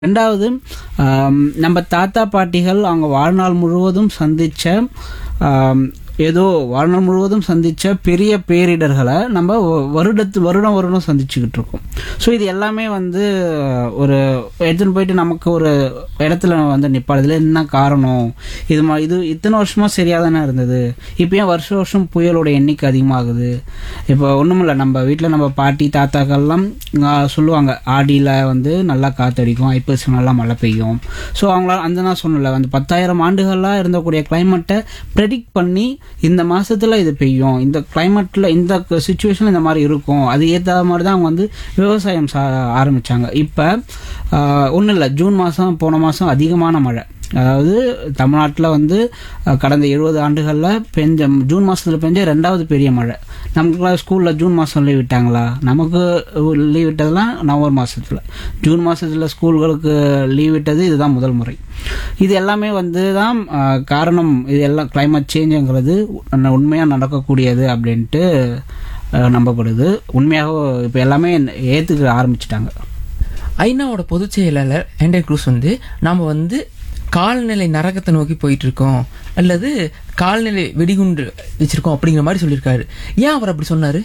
ரெண்டாவது ஆம், நம்ம தாத்தா பாட்டிகள் அவங்க வாழ்நாள் முழுவதும் சந்திச்ச ஆம், ஏதோ வாழ்நாள் முழுவதும் சந்திச்ச பெரிய பேரிடர்களை நம்ம வ- வருடத்து வருடம் வருடம் சந்திச்சுக்கிட்டு இருக்கோம் ஸோ இது எல்லாமே வந்து ஒரு எடுத்துன்னு போயிட்டு நமக்கு ஒரு இடத்துல வந்து நிப்பாடுதுல என்ன காரணம் இது மா இது இத்தனை வருஷமா சரியாக தானே இருந்தது இப்போ ஏன் வருஷம் வருஷம் புயலோட எண்ணிக்கை அதிகமாகுது இப்போ ஒன்றுமில்ல நம்ம வீட்டில் நம்ம பாட்டி தாத்தாக்கள்லாம் ஆ, சொல்லுவாங்க ஆடியில் வந்து நல்லா காத்தடிக்கும் ஐப்பசி நல்லா மழை பெய்யும் ஸோ அவங்களால அந்த நான் சொன்னல அந்த பத்தாயிரம் ஆண்டுகளாக இருந்தக்கூடிய கிளைமேட்டை ப்ரெடிக்ட் பண்ணி இந்த மாசத்துல இது பெய்யும் இந்த கிளைமேட்டில் இந்த சுச்சுவேஷனில் இந்த மாதிரி இருக்கும் அது ஏற்ற மாதிரி தான் அவங்க வந்து விவசாயம் சா ஆரம்பிச்சாங்க இப்போ ஒன்றும் இல்லை ஜூன் மாதம் போன மாதம் அதிகமான மழை அதாவது தமிழ்நாட்டில் வந்து அஹ், கடந்த எழுபது ஆண்டுகளில் பெஞ்ச ஜூன் மாதத்தில் பெஞ்ச ரெண்டாவது பெரிய மழை நமக்குலாம் ஸ்கூலில் ஜூன் மாதம் லீவ் விட்டாங்களா நமக்கு லீவ் விட்டதெல்லாம் நவம்பர் மாதத்தில் ஜூன் மாதத்தில் ஸ்கூல்களுக்கு லீவ் விட்டது இதுதான் முதல் முறை இது எல்லாமே வந்து தான் அஹ், காரணம் இது எல்லாம் climate சேஞ்சுங்கிறது உண்மையாக நடக்கக்கூடியது அப்படின்ட்டு அஹ், நம்பப்படுது உண்மையாக இப்போ எல்லாமே ஏற்றுக்க ஆரம்பிச்சிட்டாங்க ஐநாவோட பொதுச் செயலாளர் ஆண்ட்ரே க்ரூஸ் வந்து நாம வந்து கால்நிலை நரகத்தை நோக்கி போயிட்டு இருக்கோம் அல்லது கால்நிலை வெடிகுண்டு வச்சிருக்கோம் அப்படிங்கிற மாதிரி சொல்லியிருக்காரு ஏன் அவர் அப்படி சொன்னாரு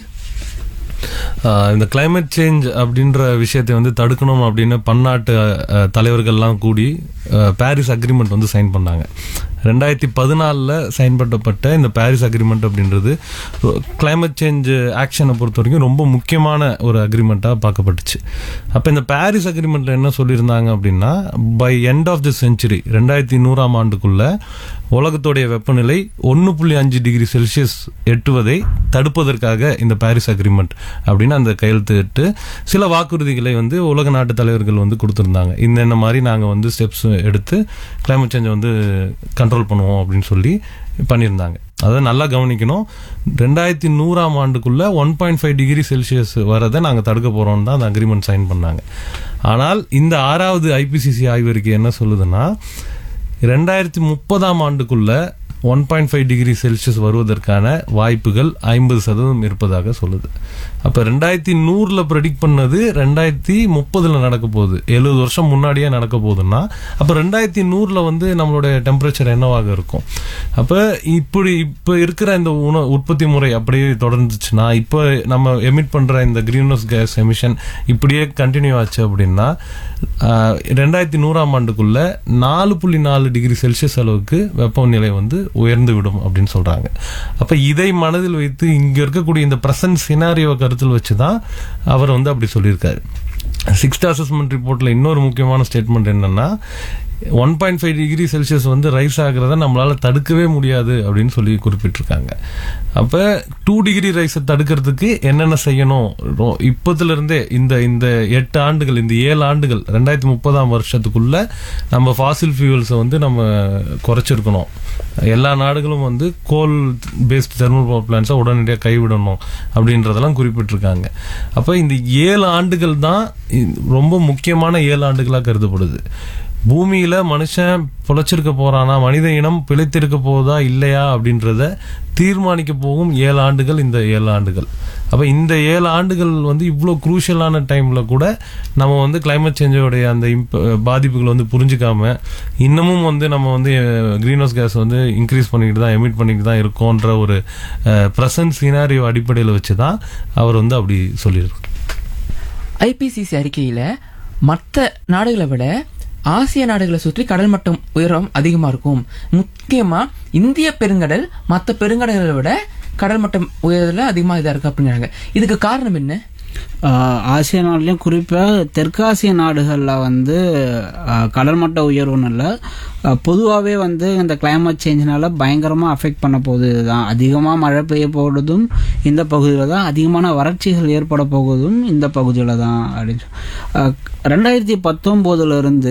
ஆஹ் இந்த climate சேஞ்ச் அப்படின்ற விஷயத்தை வந்து தடுக்கணும் அப்படின்னு பன்னாட்டு அஹ், தலைவர்கள்லாம் கூடி அஹ், பாரிஸ் அக்ரிமெண்ட் வந்து சைன் பண்ணாங்க ரெண்டாயிரத்தி பதினாலில் சைன் பண்ணப்பட்ட இந்த பாரிஸ் அக்ரிமெண்ட் அப்படின்றது climate சேஞ்ச் ஆக்ஷனை பொறுத்த வரைக்கும் ரொம்ப முக்கியமான ஒரு அக்ரிமெண்ட்டாக பார்க்கப்பட்டுச்சு அப்போ இந்த பாரிஸ் அக்ரிமெண்ட்டில் என்ன சொல்லியிருந்தாங்க அப்படின்னா by end of the century ரெண்டாயிரத்தி நூறாம் ஆண்டுக்குள்ள உலகத்துடைய வெப்பநிலை ஒன்று புள்ளி அஞ்சு டிகிரி செல்சியஸ் எட்டுவதை தடுப்பதற்காக இந்த பாரிஸ் அக்ரிமெண்ட் அப்படின்னு அந்த கையெழுத்திட்டு சில வாக்குறுதிகளை வந்து உலக நாட்டு தலைவர்கள் வந்து கொடுத்துருந்தாங்க இந்த இந்த மாதிரி நாங்கள் வந்து ஸ்டெப்ஸ் எடுத்து climate சேஞ்சை வந்து கண்ட்ரோல் பண்ணுவோம் அப்படின்னு சொல்லி பண்ணியிருந்தாங்க அதை நல்லா கவனிக்கணும் ரெண்டாயிரத்தி நூறாம் ஆண்டுக்குள்ள one point five degree Celsius வரதை நாங்கள் தடுக்க போகிறோம் தான் அந்த அக்ரிமெண்ட் சைன் பண்ணாங்க ஆனால் இந்த ஆறாவது ஐபிசிசி ஆய்வறிக்கை என்ன சொல்லுதுன்னா ரெண்டாயிரத்தி முப்பதாம் ஆண்டுக்குள்ள one point five degree Celsius வருவதற்கான வாய்ப்புகள் ஐம்பது சதவீதம் இருப்பதாக சொல்லுது அப்போ ரெண்டாயிரத்தி நூறில் ப்ரெடிக்ட் பண்ணது ரெண்டாயிரத்தி முப்பதில் நடக்க போகுது எழுபது வருஷம் முன்னாடியே நடக்க போகுதுன்னா அப்போ ரெண்டாயிரத்தி நூறில் வந்து நம்மளுடைய டெம்பரேச்சர் என்னவாக இருக்கும் அப்போ இப்படி இப்போ இருக்கிற இந்த உண உற்பத்தி முறை அப்படியே தொடர்ந்துச்சுன்னா இப்போ நம்ம எமிட் பண்ணுற இந்த கிரீன் ஹவுஸ் கேஸ் எமிஷன் இப்படியே கண்டினியூ ஆச்சு அப்படின்னா ஆஹ், ரெண்டாயிரத்தி நூறாம் ஆண்டுக்குள்ள நாலு புள்ளி நாலு டிகிரி செல்சியஸ் அளவுக்கு வெப்பநிலை வந்து உயர்ந்து விடும் அப்படின்னு சொல்றாங்க அப்ப இதை மனதில் வைத்து இங்க இருக்கக்கூடிய இந்த பிரசன்ட் சினாரியோவை கருத்தில் வச்சு தான் அவர் வந்து அப்படி சொல்லியிருக்காரு சிக்ஸ்த் அசஸ்மெண்ட் ரிப்போர்ட்ல இன்னொரு முக்கியமான ஸ்டேட்மெண்ட் என்னன்னா one point five degree Celsius வந்து ரைஸ் ஆகிறத நம்மளால தடுக்கவே முடியாது அப்படின்னு சொல்லி குறிப்பிட்டிருக்காங்க அப்ப டூ டிகிரி ரைஸை தடுக்கிறதுக்கு என்னென்ன செய்யணும் ரொ- இப்பத்துல இருந்தே இந்த இந்த எட்டு ஆண்டுகள் இந்த ஏழு ஆண்டுகள் ரெண்டாயிரத்தி முப்பதாம் வருஷத்துக்குள்ள நம்ம ஃபாசில் ஃபியூல்ஸை வந்து நம்ம குறைச்சிருக்கணும் எல்லா நாடுகளும் வந்து கோல் பேஸ்ட் தெர்மல் பவர் பிளான்ஸை உடனடியாக கைவிடணும் அப்படின்றதெல்லாம் குறிப்பிட்டிருக்காங்க அப்போ இந்த ஏழு ஆண்டுகள் தான் இ- ரொம்ப முக்கியமான ஏழு ஆண்டுகளாக கருதப்படுது பூமியில மனுஷன் பிழைச்சிருக்க போறானா மனித இனம் பிழைத்திருக்க போதா இல்லையா அப்படின்றத தீர்மானிக்க போகும் ஏழு ஆண்டுகள் இந்த ஏழு ஆண்டுகள் அப்ப இந்த ஏழு ஆண்டுகள் வந்து இவ்வளோ குரூஷியலான டைம்ல கூட நம்ம வந்து கிளைமேட் சேஞ்சோடைய அந்த imp- பாதிப்புகளை வந்து புரிஞ்சுக்காம இன்னமும் வந்து நம்ம வந்து கிரீன் ஹவுஸ் கேஸ் வந்து இன்க்ரீஸ் பண்ணிக்கிட்டு தான் எமிட் பண்ணிக்கிட்டு தான் இருக்கோன்ற ஒரு ப்ரெசன்ட் சினாரியோ அடிப்படையில் வச்சு தான் அவர் வந்து அப்படி சொல்லியிருக்கார் ஐபிசிசி அறிக்கையில மற்ற நாடுகளை விட ஆசிய நாடுகளை சுற்றி கடல் மட்டம் உயரம் அதிகமா இருக்கும் முக்கியமா இந்திய பெருங்கடல் மற்ற பெருங்கடல்களை விட கடல் மட்டம் உயரத்துல அதிகமா இதா இருக்கு அப்படிங்கிறாங்க இதுக்கு காரணம் என்ன ஆஹ் ஆசிய நாடுலையும் குறிப்பாக தெற்காசிய நாடுகளில் வந்து ஆஹ் கடல் மட்ட உயர்வுன்னு இல்லை பொதுவாகவே வந்து இந்த climate சேஞ்சினால பயங்கரமாக அஃபெக்ட் பண்ண போகுது இதுதான் அதிகமாக மழை பெய்ய போகிறதும் இந்த பகுதியில் தான் அதிகமான வறட்சிகள் ஏற்பட போகுதும் இந்த பகுதியில் தான் அப்படின்னு சொல்லி. ஆஹ் ரெண்டாயிரத்தி பத்தொம்போதுலேருந்து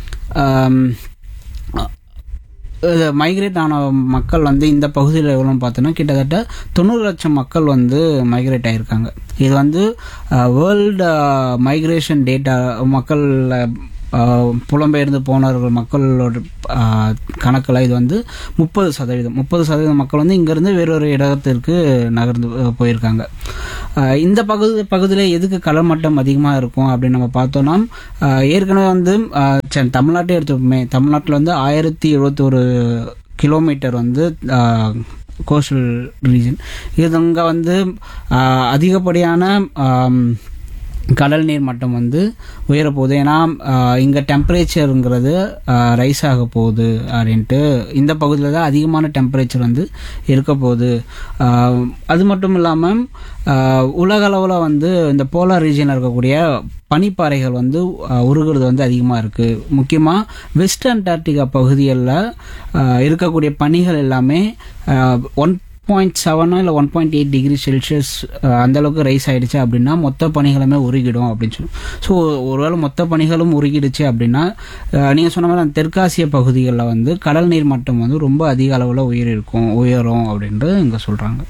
மைக்ரேட் ஆன மக்கள் வந்து இந்த பகுதியில் எவ்வளோன்னு பார்த்தோன்னா கிட்டத்தட்ட தொண்ணூறு லட்சம் மக்கள் வந்து மைக்ரேட் ஆகியிருக்காங்க இது வந்து வேர்ல்டு மைக்ரேஷன் டேட்டா மக்கள் ஆஹ், புலம்பெயர்ந்து போனவர்கள் மக்களோட ஆஹ், கணக்குல இது வந்து முப்பது சதவீதம் முப்பது சதவீதம் மக்கள் வந்து இங்கேருந்து வேறொரு இடத்திற்கு நகர்ந்து ஆஹ், போயிருக்காங்க ஆஹ், இந்த பகுதி பகுதியில் எதுக்கு கடல் மட்டம் அதிகமாக இருக்கும் அப்படின்னு நம்ம பார்த்தோம்னா ஆஹ், ஏற்கனவே வந்து ஆஹ், சரி, தமிழ்நாட்டே எடுத்துப்போமே தமிழ்நாட்டில் வந்து ஆயிரத்தி எழுபத்தோரு கிலோமீட்டர் வந்து கோஸ்டல் ரீஜன் இது அங்கே வந்து ஆஹ், அதிகப்படியான ஆம், கடல் நீர் மட்டம் வந்து உயரப்போகுது ஏன்னா இங்கே டெம்பரேச்சருங்கிறது ரைஸ் ஆக போகுது அப்படின்ட்டு இந்த பகுதியில் தான் அதிகமான டெம்பரேச்சர் வந்து இருக்க போகுது ஆஹ், அது மட்டும் இல்லாமல் உலக அளவில் வந்து இந்த போலார் ரீஜனில் இருக்கக்கூடிய பனிப்பாறைகள் வந்து ஆஹ், உருகுறது வந்து அதிகமாக இருக்குது முக்கியமாக வெஸ்ட் அண்டார்டிகா பகுதிகளில் இருக்கக்கூடிய பனிகள் எல்லாமே ஒன் பாயிண்ட் செவனோ இல்லை one point eight degree Celsius அந்த அளவுக்கு ரைஸ் ஆயிடுச்சு அப்படின்னா மொத்த பனிகளுமே உருகிடும் அப்படின்னு சொல்லி ஸோ ஒருவேளை மொத்த பனிகளும் உருகிடுச்சு அப்படின்னா நீங்கள் சொன்ன மாதிரி அந்த தெற்காசிய பகுதிகளில் வந்து கடல் நீர் மட்டம் வந்து ரொம்ப அதிக அளவில் உயர் இருக்கும் உயரும் அப்படின்ட்டு இங்கே சொல்கிறாங்க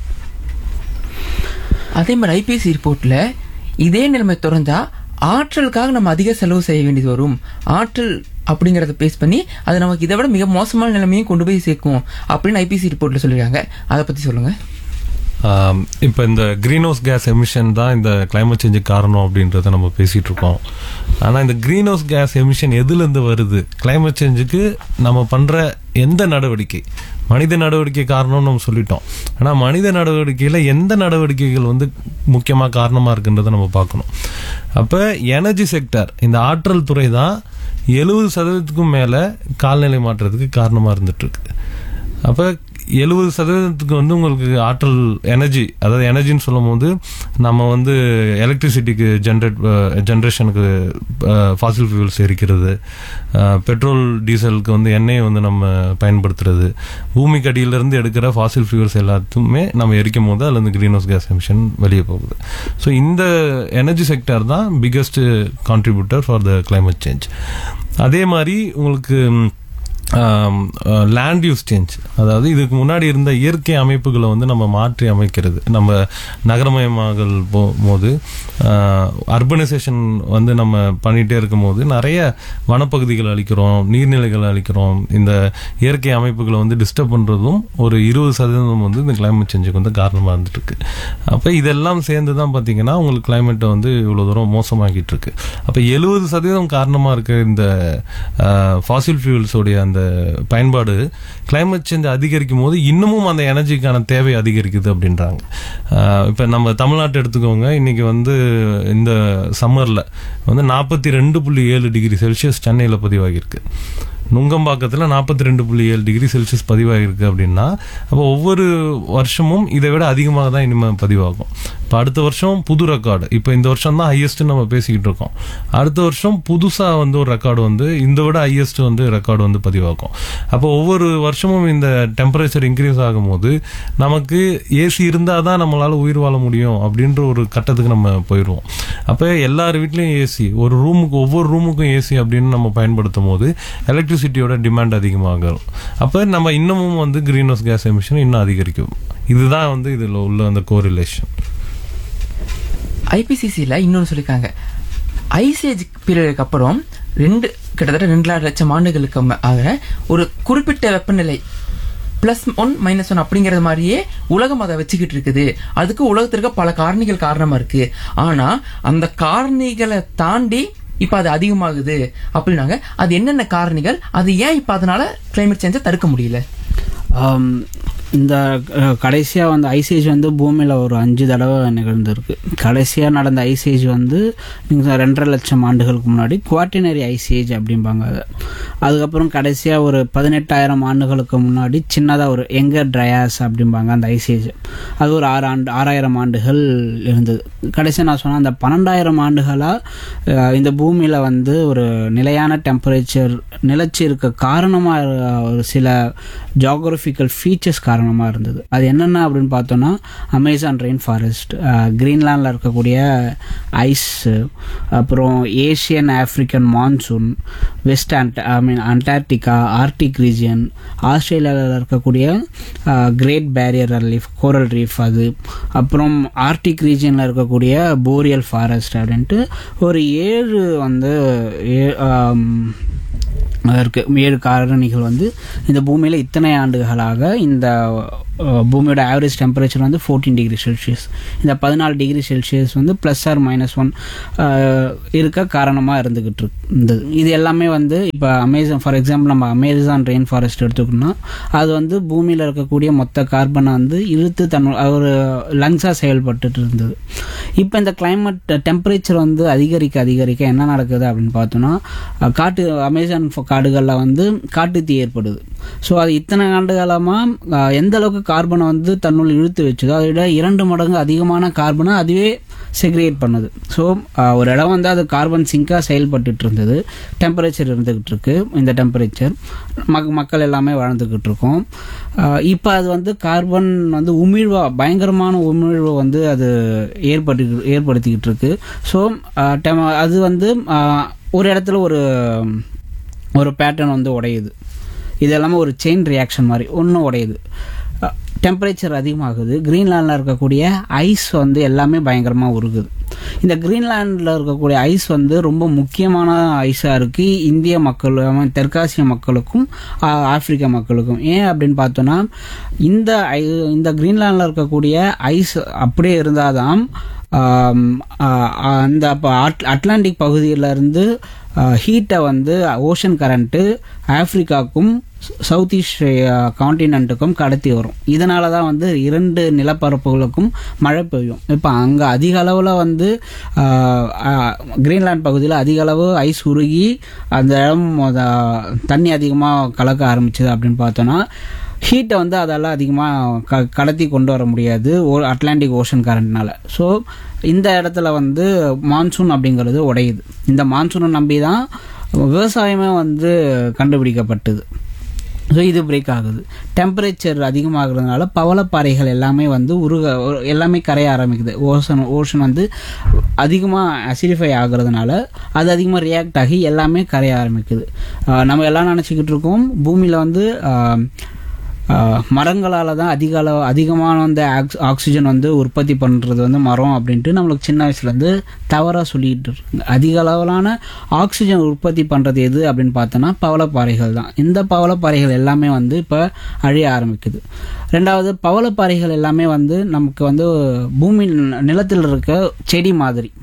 அதே மாதிரி ஐபிஎஸ்சி ரிப்போர்ட்ல இதே நிலைமை தொடர்ந்தா ஆற்றலுக்காக நம்ம அதிக செலவு செய்ய வேண்டியது வரும் ஆற்றல் அப்படிங்கறத பேஸ் பண்ணி அது நமக்கு இதை விட மிக மோசமான நிலைமையும் கொண்டு போய் சேர்க்கும் அப்படின்னு ஐபிசி ரிப்போர்ட்ல சொல்லிருக்காங்க அதை பத்தி சொல்லுங்க ஆம், இப்ப இந்த கிரீன் ஹவுஸ் கேஸ் எமிஷன் தான் இந்த கிளைமேட் சேஞ்சுக்கு காரணம் அப்படின்றத நம்ம பேசிட்டு இருக்கோம் ஆனா இந்த கிரீன் ஹவுஸ் கேஸ் எமிஷன் எதுல இருந்து வருது கிளைமேட் சேஞ்சுக்கு நம்ம பண்ற எந்த நடவடிக்கை மனித நடவடிக்கை காரணம்னு நம்ம சொல்லிட்டோம் ஆனா மனித நடவடிக்கையில எந்த நடவடிக்கைகள் வந்து முக்கியமா காரணமா இருக்குன்றதை நம்ம பார்க்கணும் அப்ப எனர்ஜி செக்டர் இந்த ஆற்றல் துறை தான் எழுபது சதவீதத்துக்கும் மேல கால்நிலை மாற்றத்துக்கு காரணமா இருந்துட்டு இருக்கு அப்ப எழுபது சதவீதத்துக்கு வந்து உங்களுக்கு ஆற்றல் எனர்ஜி அதாவது எனர்ஜின்னு சொல்லும் போது நம்ம வந்து எலக்ட்ரிசிட்டிக்கு ஜென்ரேட் ஜென்ரேஷனுக்கு ஃபாசில் ஃபியூல்ஸ் எரிக்கிறது பெட்ரோல் டீசலுக்கு வந்து எண்ணெயை வந்து நம்ம பயன்படுத்துறது பூமிக்கு அடியிலிருந்து எடுக்கிற ஃபாசில் ஃபியூல்ஸ் எல்லாத்துக்குமே நம்ம எரிக்கும் போது அதுல இருந்து கிரீன் ஹவுஸ் கேஸ் எமிஷன் வெளியே போகுது ஸோ இந்த எனர்ஜி செக்டர் தான் biggest contributor for the climate change அதே மாதிரி உங்களுக்கு ம், லேண்ட் யூஸ் சேஞ்ச் அதாவது இதுக்கு முன்னாடி இருந்த இயற்கை அமைப்புகளை வந்து நம்ம மாற்றி அமைக்கிறது நம்ம நகரமயமாகல் போது அர்பனைசேஷன் வந்து நம்ம பண்ணிட்டே இருக்கும்போது நிறைய வனப்பகுதிகள் அழிக்கிறோம் நீர்நிலைகள் அழிக்கிறோம் இந்த இயற்கை அமைப்புகளை வந்து டிஸ்டர்ப் பண்றதும் ஒரு இருபது சதவீதம் வந்து இந்த கிளைமேட் சேஞ்சுக்கு வந்து காரணமா இருந்துட்டு இருக்கு அப்ப இதெல்லாம் சேர்ந்து தான் பாத்தீங்கன்னா உங்களுக்கு கிளைமேட்டை வந்து இவ்வளவு தூரம் மோசமாக்கிட்டு இருக்கு அப்ப எழுபது சதவீதம் காரணமா இருக்க இந்த ஃபாசில் ஃபியூல்ஸோடைய அந்த பயன்பாடு கிளைமேட் சேஞ்ச் அதிகரிக்கும் போது இன்னமும் அந்த எனர்ஜிக்கான தேவை அதிகரிக்குது அப்படின்றாங்க ஆஹ் இப்ப நம்ம தமிழ்நாட்டை எடுத்துக்கோங்க இன்னைக்கு வந்து இந்த சம்மர்ல வந்து நாற்பத்தி ரெண்டு புள்ளி ஏழு டிகிரி செல்சியஸ் சென்னையில பதிவாகியிருக்கு நுங்கம்பாக்கத்தில் நாற்பத்தி ரெண்டு புள்ளி ஏழு டிகிரி செல்சியஸ் பதிவாகிருக்கு அப்படின்னா அப்போ ஒவ்வொரு வருஷமும் இதை விட அதிகமாக தான் இனிமேல் பதிவாகும் இப்போ அடுத்த வருஷம் புது ரெக்கார்டு இப்போ இந்த வருஷம் தான் ஹையஸ்ட் நம்ம பேசிக்கிட்டு இருக்கோம் அடுத்த வருஷம் புதுசாக வந்து ஒரு ரெக்கார்டு வந்து இந்த விட ஹையஸ்ட் வந்து ரெக்கார்டு வந்து பதிவாகும் அப்போ ஒவ்வொரு வருஷமும் இந்த டெம்பரேச்சர் இன்க்ரீஸ் ஆகும்போது நமக்கு ஏசி இருந்தால் தான் நம்மளால உயிர் வாழ முடியும் அப்படின்ற ஒரு கட்டத்துக்கு நம்ம போயிடுவோம் அப்போ எல்லார் வீட்லேயும் ஏசி ஒரு ரூமுக்கு ஒவ்வொரு ரூமுக்கும் ஏசி அப்படின்னு நம்ம பயன்படுத்தும் போது எலக்ட்ரிசிட்டியோட டிமாண்ட் அதிகமாகும் அப்போ நம்ம இன்னமும் வந்து கிரீன் ஹவுஸ் கேஸ் எமிஷன் இன்னும் அதிகரிக்கும் இதுதான் வந்து இதில் உள்ள அந்த கோரிலேஷன் ஐபிசிசியில் இன்னொன்று சொல்லியிருக்காங்க ஐசேஜ் பீரியடுக்கு அப்புறம் ரெண்டு கிட்டத்தட்ட ரெண்டு லட்சம் ஆண்டுகளுக்கு ம- ஆக ஒரு குறிப்பிட்ட வெப்பநிலை பிளஸ் ஒன் மைனஸ் ஒன் அப்படிங்கறது மாதிரியே உலகம் அதை வச்சுக்கிட்டு இருக்குது அதுக்கு உலகத்திற்கு பல காரணிகள் காரணமா இருக்கு ஆனா அந்த காரணிகளை தாண்டி இப்ப அது அதிகமாகுது அப்படின்னாங்க அது என்னென்ன காரணிகள் அது ஏன் இப்ப அதனால கிளைமேட் சேஞ்சை தடுக்க முடியல ஆம், இந்த அஹ், கடைசியா வந்து ஐசேஜ் வந்து பூமியில ஒரு அஞ்சு தடவை நிகழ்ந்திருக்கு கடைசியா நடந்த ஐசேஜ் வந்து நீங்க ரெண்டரை லட்சம் ஆண்டுகளுக்கு முன்னாடி குவாட்டினரி ஐசேஜ் அப்படிம்பாங்க அதை அதுக்கப்புறம் கடைசியா ஒரு பதினெட்டாயிரம் ஆண்டுகளுக்கு முன்னாடி சின்னதா ஒரு எங்கர் ட்ரையாஸ் அப்படிம்பாங்க அந்த ஐசேஜ் அது ஒரு ஆறு ஆண்டு ஆறாயிரம் ஆண்டுகள் இருந்தது கடைசியா நான் சொன்னேன் அந்த பன்னெண்டாயிரம் ஆண்டுகளா அஹ், இந்த பூமியில வந்து ஒரு நிலையான டெம்பரேச்சர் நிலைச்சு இருக்க காரணமா அஹ், ஒரு சில ஜியாகிரபிக்கல் ஃபீச்சர்ஸ் காரணமா இருந்தது அது என்னென்ன அப்படின்னு பார்த்தோம்னா அமேசான் ரெயின் ஃபாரஸ்ட் கிரீன்லாண்டில் இருக்கக்கூடிய ஐஸ் அப்புறம் Asian African monsoon west and I mean mean Antarctica Arctic region ஆஸ்திரேலியாவில் இருக்கக்கூடிய great barrier reef coral reef அது அப்புறம் ஆர்டிக் ரீஜியனில் இருக்கக்கூடிய போரியல் ஃபாரஸ்ட் அப்படின்ட்டு ஒரு ஏழு வந்து ஏ- ஆம், இருக்கு ஏழு காரணிகள் வந்து இந்த பூமியில் இத்தனை ஆண்டுகளாக இந்த அஹ், பூமியோட ஆவரேஜ் டெம்பரேச்சர் வந்து ஃபோர்டீன் டிகிரி செல்சியஸ் இந்த பதினாலு டிகிரி செல்சியஸ் வந்து ப்ளஸ் ஆர் மைனஸ் ஒன் இருக்க காரணமாக இருந்துக்கிட்டு இருக்கு- இருந்தது இது எல்லாமே வந்து இப்போ அமேசான் ஃபார் எக்ஸாம்பிள் நம்ம அமேசான் ரெயின் ஃபாரஸ்ட் எடுத்துக்கணும்னா அது வந்து பூமியில் இருக்கக்கூடிய மொத்த கார்பனை வந்து இழுத்து தன் ஒரு லங்ஸாக செயல்பட்டுட்டு இருந்தது இப்போ இந்த climate டெம்பரேச்சர் வந்து அதிகரிக்க அதிகரிக்க என்ன நடக்குது அப்படின்னு பார்த்தோம்னா அஹ், காட்டு அமேசான் ஃப- காடுகளில் வந்து காட்டு தீ ஏற்படுது ஸோ அது இத்தனை ஆண்டு காலமாக எந்த அளவுக்கு கார்பனை வந்து தன்னுள் இழுத்து வச்சதோ அதை விட இரண்டு மடங்கு அதிகமான கார்பனை அதுவே செக்ரியேட் பண்ணுது ஸோ ஒரு இடம் வந்து அது கார்பன் சிங்காக செயல்பட்டுட்டு இருந்தது டெம்பரேச்சர் இருந்துகிட்டு இருக்கு இந்த டெம்பரேச்சர் மக் மக்கள் எல்லாமே வாழ்ந்துக்கிட்டு இருக்கோம் இப்போ அது வந்து கார்பன் வந்து உமிழ்வா பயங்கரமான உமிழ்வை வந்து அது ஏற்பட்டு ஏற்படுத்திக்கிட்டு இருக்கு ஸோ அது வந்து ஆஹ், ஒரு இடத்துல ஒரு ஒரு பேட்டர்ன் வந்து உடையுது இது எல்லாமே ஒரு செயின் ரியாக்ஷன் மாதிரி ஒன்றும் உடையுது டெம்பரேச்சர் அதிகமாகுது கிரீன்லாண்டில் இருக்கக்கூடிய ஐஸ் வந்து எல்லாமே பயங்கரமாக உருகுது இந்த கிரீன்லாண்டில் இருக்கக்கூடிய ஐஸ் வந்து ரொம்ப முக்கியமான ஐஸாக இருக்குது இந்திய மக்கள் ஆமா, தெற்காசிய மக்களுக்கும் ஆ, ஆப்பிரிக்க மக்களுக்கும் ஏன் அப்படின்னு பார்த்தோன்னா இந்த ஐ- இந்த கிரீன்லாண்டில் இருக்கக்கூடிய ஐஸ் அப்படியே இருந்தாதான் ஆம், ஆ, அந்த அப்போ அட் அட்லாண்டிக் பகுதியிலேருந்து ஹீட்டை வந்து ஓஷன் கரண்ட்டு ஆப்பிரிக்காவுக்கும் சவுத் ஈஸ்ட் காண்டினென்ட்டுக்கும் கடத்தி வரும் இதனால தான் வந்து இரண்டு நிலப்பரப்புகளுக்கும் மழை பெய்யும் இப்போ அங்கே அதிக அளவில் வந்து ஆஹ், ஆஹ், கிரீன்லாந்து பகுதியில் அதிக அளவு ஐஸ் உருகி அந்த இடம் அத- தண்ணி அதிகமாக கலக்க ஆரம்பிச்சது அப்படின்னு பார்த்தோன்னா ஹீட்டை வந்து அதால் அதிகமாக க கடத்தி கொண்டு வர முடியாது ஓ அட்லாண்டிக் ஓஷன் கரண்ட்னால ஸோ இந்த இடத்துல வந்து மான்சூன் அப்படிங்கிறது உடையுது இந்த மான்சூனை நம்பி தான் விவசாயமே வந்து கண்டுபிடிக்கப்பட்டது ஸோ இது பிரேக் ஆகுது டெம்பரேச்சர் அதிகமாகிறதுனால பவளப்பாறைகள் எல்லாமே வந்து உருக ஒரு- எல்லாமே கரைய ஆரம்பிக்குது ஓஷன் ஓஷன் வந்து அதிகமாக அசிடிஃபை ஆகுறதுனால அது அதிகமாக ரியாக்ட் ஆகி எல்லாமே கரைய ஆரம்பிக்குது ஆஹ் நம்ம எல்லாம் நினச்சிக்கிட்டு இருக்கோம் பூமியில் வந்து ஆஹ், மரங்களால் தான் அதிக அளவு அதிகமான வந்து ஆக்ஸ் ஆக்சிஜன் வந்து உற்பத்தி பண்ணுறது வந்து மரம் அப்படின்ட்டு நம்மளுக்கு சின்ன வயசுலேருந்து தவறாக சொல்லிட்டு இருக்காங்க அதிக அளவிலான ஆக்சிஜன் உற்பத்தி பண்ணுறது எது அப்படின்னு பார்த்தோன்னா பவளப்பாறைகள் தான் இந்த பவளப்பாறைகள் எல்லாமே வந்து இப்போ அழிய ஆரம்பிக்குது ரெண்டாவது பவளப்பாறைகள் எல்லாமே வந்து நமக்கு வந்து பூமி நிலத்தில் இருக்க செடி மாதிரி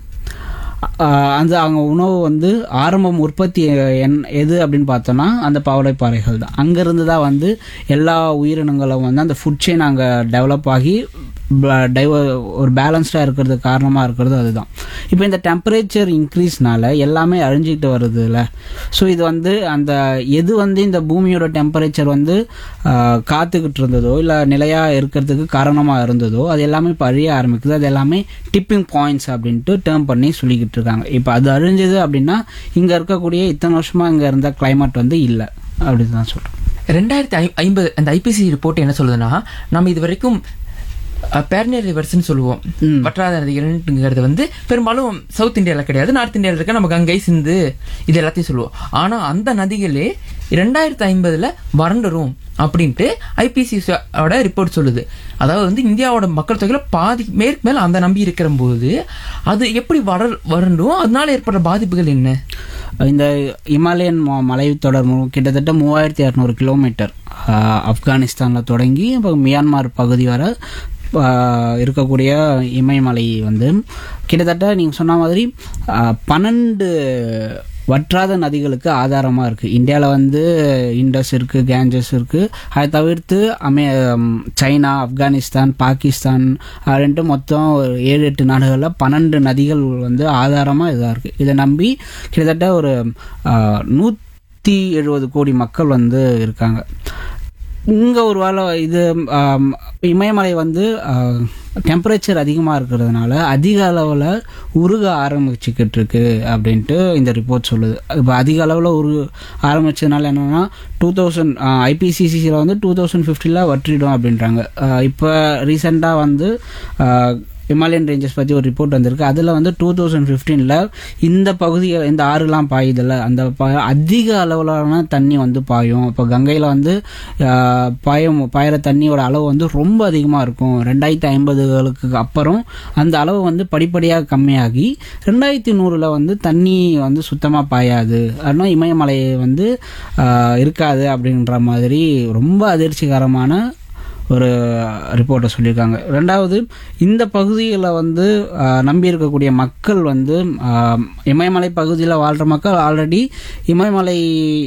ஆஹ் அந்த அவங்க உணவு வந்து ஆரம்பம் உற்பத்தி என் எது அப்படின்னு பார்த்தோன்னா அந்த பவளைப்பாறைகள் தான் அங்கேருந்து தான் வந்து எல்லா உயிரினங்களும் வந்து அந்த ஃபுட் செயின் அங்கே டெவலப் ஆகி ப- டைவ ஒரு பேலன்ஸ்டாக இருக்கிறதுக்கு காரணமாக இருக்கிறது அதுதான் இப்போ இந்த டெம்பரேச்சர் இன்க்ரீஸ்னால எல்லாமே அழிஞ்சிக்கிட்டு வருதுல்ல ஸோ இது வந்து அந்த எது வந்து இந்த பூமியோட டெம்பரேச்சர் வந்து ஆஹ், காத்துக்கிட்டு இருந்ததோ இல்லை நிலையாக இருக்கிறதுக்கு காரணமாக இருந்ததோ அது எல்லாமே இப்போ அழிய ஆரம்பிக்குது அது எல்லாமே டிப்பிங் பாயிண்ட்ஸ் அப்படின்ட்டு டேர்ம் பண்ணி சொல்லிக்கிட்டு இருக்காங்க இப்போ அது அழிஞ்சது அப்படின்னா இங்கே இருக்கக்கூடிய இத்தனை வருஷமாக இங்கே இருந்த climate வந்து இல்லை அப்படின்னு தான் சொல்கிறேன் ரெண்டாயிரத்தி ஐ- ஐம்பது அந்த ஐபிசி ரிப்போர்ட் என்ன சொல்லுதுன்னா நம்ம இது வரைக்கும் பேர்னியர் ரிவர்ஸ்னு சொல்லுவோம் ம். வற்றாத நதிகள்ங்கிறது வந்து பெரும்பாலும் சவுத் இந்தியாவில் கிடையாது நார்த் இந்தியாவில் இருக்க நம்ம கங்கை சிந்து இது எல்லாத்தையும் சொல்லுவோம் ஆனா அந்த நதிகளே ரெண்டாயிரத்தி ஐம்பதுல வறண்டுரும் அப்படின்ட்டு ஐபிசியோட ரிப்போர்ட் சொல்லுது அதாவது வந்து இந்தியாவோட மக்கள் தொகையில பாதி மேற்கு மேல அந்த நம்பி இருக்கிற போது அது எப்படி வர வறண்டும் அதனால ஏற்படுற பாதிப்புகள் என்ன இந்த இமாலயன் ம- மலைத்தொடர் மு- கிட்டத்தட்ட மூவாயிரத்தி இரநூறு கிலோமீட்டர் ஆப்கானிஸ்தானில் தொடங்கி இப்போ மியான்மர் பகுதி வரை ஆஹ், இருக்கக்கூடிய இமயமலை வந்து கிட்டத்தட்ட நீங்கள் சொன்ன மாதிரி ஆஹ், பன்னெண்டு வற்றாத நதிகளுக்கு ஆதாரமாக இருக்குது இந்தியாவில் வந்து இண்டஸ் இருக்குது கேஞ்சஸ் இருக்குது அதை தவிர்த்து அமே ம், சைனா ஆப்கானிஸ்தான் பாகிஸ்தான் அது ரெண்டு மொத்தம் ஒரு ஏழு எட்டு நாடுகளில் பன்னெண்டு நதிகள் வந்து ஆதாரமாக இதாக இருக்குது இதை நம்பி கிட்டத்தட்ட ஒரு நூற்றி எழுபது கோடி மக்கள் வந்து இருக்காங்க இங்கே ஒரு வேளை இது ஆம், இமயமலை வந்து டெம்பரேச்சர் அதிகமாக இருக்கிறதுனால அதிக அளவில் உருக ஆரம்பிச்சுக்கிட்டு இருக்கு அப்படின்ட்டு இந்த ரிப்போர்ட் சொல்லுது இப்போ அதிக அளவில் உருக ஆரம்பிச்சதுனால என்னென்னா டூ தௌசண்ட் ஐபிசிசியில் வந்து டூ தௌசண்ட் ஃபிஃப்டியில் வற்றிடும் அப்படின்றாங்க இப்போ ரீசெண்டாக வந்து ஆஹ், ஹிமாலயன் ரேஞ்சஸ் பற்றி ஒரு ரிப்போர்ட் வந்திருக்கு அதில் வந்து டூ தௌசண்ட் ஃபிஃப்டீனில் இந்த பகுதிகள் இந்த ஆறுலாம் பாயுதில்ல அந்த பா- அதிக அளவிலான தண்ணி வந்து பாயும் இப்போ கங்கையில் வந்து ஆஹ், பாயும் பாயிற தண்ணியோட அளவு வந்து ரொம்ப அதிகமாக இருக்கும் ரெண்டாயிரத்தி ஐம்பதுகளுக்கு அப்புறம் அந்த அளவு வந்து படிப்படியாக கம்மியாகி ரெண்டாயிரத்தி நூறில் வந்து தண்ணி வந்து சுத்தமாக பாயாது ஆனால் இமயமலை வந்து ஆஹ், இருக்காது அப்படின்ற மாதிரி ரொம்ப அதிர்ச்சிகரமான ஒரு ரிப்போர்ட்டை சொல்லியிருக்காங்க ரெண்டாவது இந்த பகுதியில் வந்து ஆஹ், நம்பி இருக்கக்கூடிய மக்கள் வந்து ஆஹ், இமயமலை பகுதியில் வாழ்கிற மக்கள் ஆல்ரெடி இமயமலை